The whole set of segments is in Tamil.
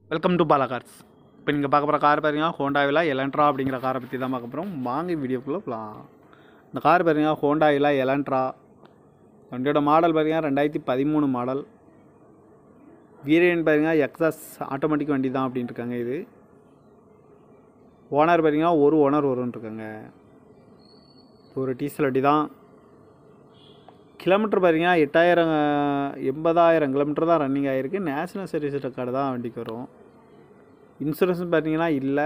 வெல்கம் டு பாலா கார்ஸ் இப்போ நீங்கள் பார்க்க போகிற கார் பாருங்க ஹோண்டாவில் எலன்ட்ரா அப்படிங்கிற காரை பற்றி தான் பார்க்க போகிறோம் வாங்கி வீடியோக்குள்ளே போகலாம் இந்த கார் பாருங்க ஹோண்டாவில் எலன்ட்ரா வண்டியோட மாடல் பாருங்க ரெண்டாயிரத்தி பதிமூணு மாடல் வீரியன் பாருங்க எக்ஸஸ் ஆட்டோமேட்டிக் வண்டி தான் அப்படின்ட்டு இருக்காங்க இது ஓனர் பாருங்க ஒரு ஓனர் வரும்னு இருக்காங்க ஒரு டீசல் வண்டி தான் கிலோமீட்டர் பாருங்க எட்டாயிரம் எண்பதாயிரம் கிலோமீட்டர் தான் ரன்னிங் ஆகிருக்கு நேஷனல் சர்வீஸ் ரெக்கார்டு தான் வண்டிக்கு வரும் இன்சூரன்ஸ் பார்த்தீங்கன்னா இல்லை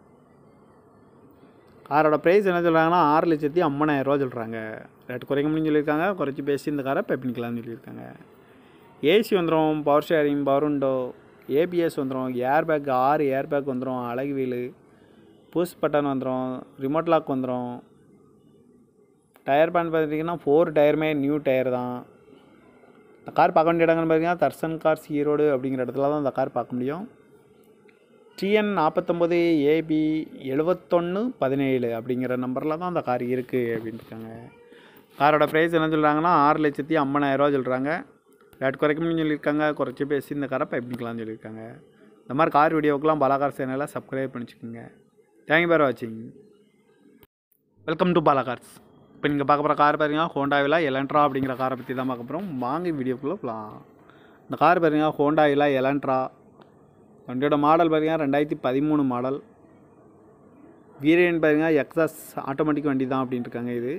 காரோட ப்ரைஸ் என்ன சொல்கிறாங்கன்னா ஆறு லட்சத்தி ஐம்பதாயிரரூவா சொல்கிறாங்க ரேட் குறைக்க முடியும்னு சொல்லியிருக்காங்க குறைச்சி பேசி இந்த காரை பெப்பினிக்கலாம்னு சொல்லியிருக்காங்க ஏசி வந்துடும் power steering power window ABS வந்துடும் ஏர் பேக் ஆறு ஏர் பேக் வந்துடும் அழகு வீலு புஷ் பட்டன் வந்துடும் ரிமோட் லாக் வந்துடும் டயர் பேன் பார்த்துட்டிங்கன்னா ஃபோர் டயருமே நியூ டயர் தான் இந்த கார் பார்க்க வேண்டிய இடங்கள்னு பார்த்தீங்கன்னா தர்சன் கார்ஸ் ஈரோடு அப்படிங்கிற இடத்துல தான் இந்த கார் பார்க்க முடியும் டிஎன் நாற்பத்தொம்போது ஏபி எழுபத்தொன்று பதினேழு அப்படிங்கிற நம்பரில் தான் அந்த கார் இருக்குது அப்படின்னு இருக்காங்க காரோட ப்ரைஸ் என்ன சொல்கிறாங்கன்னா ஆறு லட்சத்தி ஐம்பதாயிரரூவா சொல்கிறாங்க ரேட் குறைக்கணும்னு சொல்லியிருக்காங்க குறைச்சி பேசி இந்த காரை பைப்பிக்கலாம்னு சொல்லியிருக்காங்க இந்த மாதிரி கார் வீடியோக்கெலாம் பாலாகார் சேனலை சப்ஸ்கிரைப் பண்ணிச்சுக்கோங்க தேங்க்யூ பேர் வாட்சிங் வெல்கம் டு பாலா கார்ஸ் இப்போ நீங்கள் பார்க்க போகிற கார் பாருங்க ஹோண்டாவில் எலன்ட்ரா அப்படிங்கிற காரை பற்றி தான் பார்க்க போகிறோம் வாங்கி வீடியோக்குள்ளே போகலாம் இந்த கார் பாருங்க ஹோண்டாவில் எலன்ட்ரா வண்டியோட மாடல் பாருங்க ரெண்டாயிரத்தி பதிமூணு மாடல் வீரியன் பாருங்க எக்ஸஸ் ஆட்டோமேட்டிக் வண்டி தான் அப்படின்ட்டு இருக்காங்க இது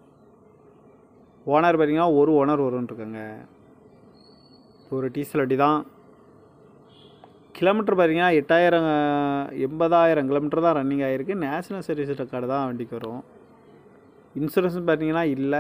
ஓனர் பாருங்க ஒரு ஓனர் வரும்னு இருக்காங்க ஒரு டீசல் வண்டி தான் கிலோமீட்டர் பாருங்க எட்டாயிரம் எண்பதாயிரம் கிலோமீட்டர் தான் ரன்னிங் ஆகிருக்கு நேஷனல் சர்வீஸ் ரெக்கார்டு தான் வண்டிக்கு வரும் இன்சூரன்ஸ் பார்த்தீங்கன்னா இல்லை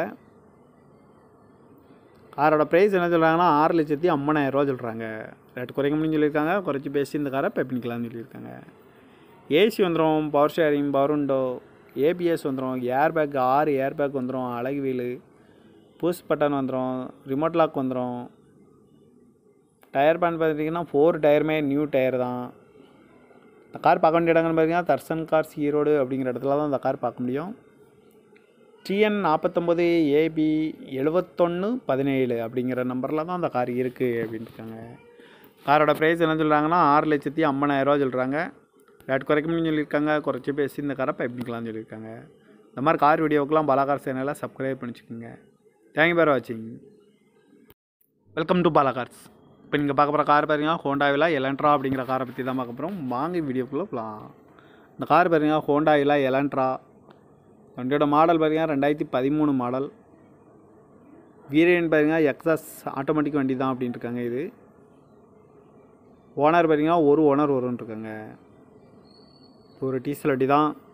காரோட ப்ரைஸ் என்ன சொல்கிறாங்கன்னா ஆறு லட்சத்தி ஐம்பதாயிரரூவா சொல்கிறாங்க ரேட் குறைக்க முடியும்னு சொல்லியிருக்காங்க குறைச்சி பேசி இந்த காரை பெப்பினிக்கலாம்னு சொல்லியிருக்காங்க ஏசி வந்துடும் power steering power window ABS வந்துடும் ஏர் பேக் ஆறு ஏர் பேக் வந்துடும் அழகு வீலு புஷ் பட்டன் வந்துடும் ரிமோட் லாக் வந்துடும் டயர் பேன் பார்த்துட்டிங்கன்னா ஃபோர் டயருமே நியூ டயர் தான் இந்த கார் பார்க்க வேண்டிய இடங்கள்னு பார்த்தீங்கன்னா தர்சன் கார்ஸ் ஈரோடு அப்படிங்கிற இடத்துல தான் இந்த கார் பார்க்க முடியும் டிஎன் நாற்பத்தொம்போது ஏபி எழுபத்தொன்று பதினேழு அப்படிங்கிற நம்பரில் தான் அந்த கார் இருக்குது அப்படின்னு இருக்காங்க காரோட ப்ரைஸ் என்ன சொல்கிறாங்கன்னா ஆறு லட்சத்தி ஐம்பதாயிரரூவா சொல்கிறாங்க ரேட் குறைக்க முடியும்னு சொல்லியிருக்காங்க குறைச்சி பேசி இந்த காரை பைப்பிக்கலாம்னு சொல்லியிருக்காங்க இந்த மாதிரி கார் வீடியோக்கெலாம் பாலாகார் சேனலை சப்ஸ்கிரைப் பண்ணிச்சுக்கோங்க தேங்க்யூ பேர் வாட்சிங் வெல்கம் டு பாலா கார்ஸ் இப்போ நீங்கள் பார்க்க போகிற கார் பாருங்க ஹோண்டாவில் எலன்ட்ரா அப்படிங்கிற காரை பற்றி தான் பார்க்க போகிறோம் வாங்கி வீடியோக்குள்ளே போகலாம் இந்த கார் பாருங்க ஹோண்டாவில் எலன்ட்ரா வண்டியோட மாடல் பாருங்க ரெண்டாயிரத்தி பதிமூணு மாடல் வீரியன் பாருங்க எக்ஸஸ் ஆட்டோமேட்டிக் வண்டி தான் அப்படின்ட்டு இருக்காங்க இது ஓனர் பாருங்க ஒரு ஓனர் வரும்னு இருக்காங்க ஒரு டீசல் வண்டி தான்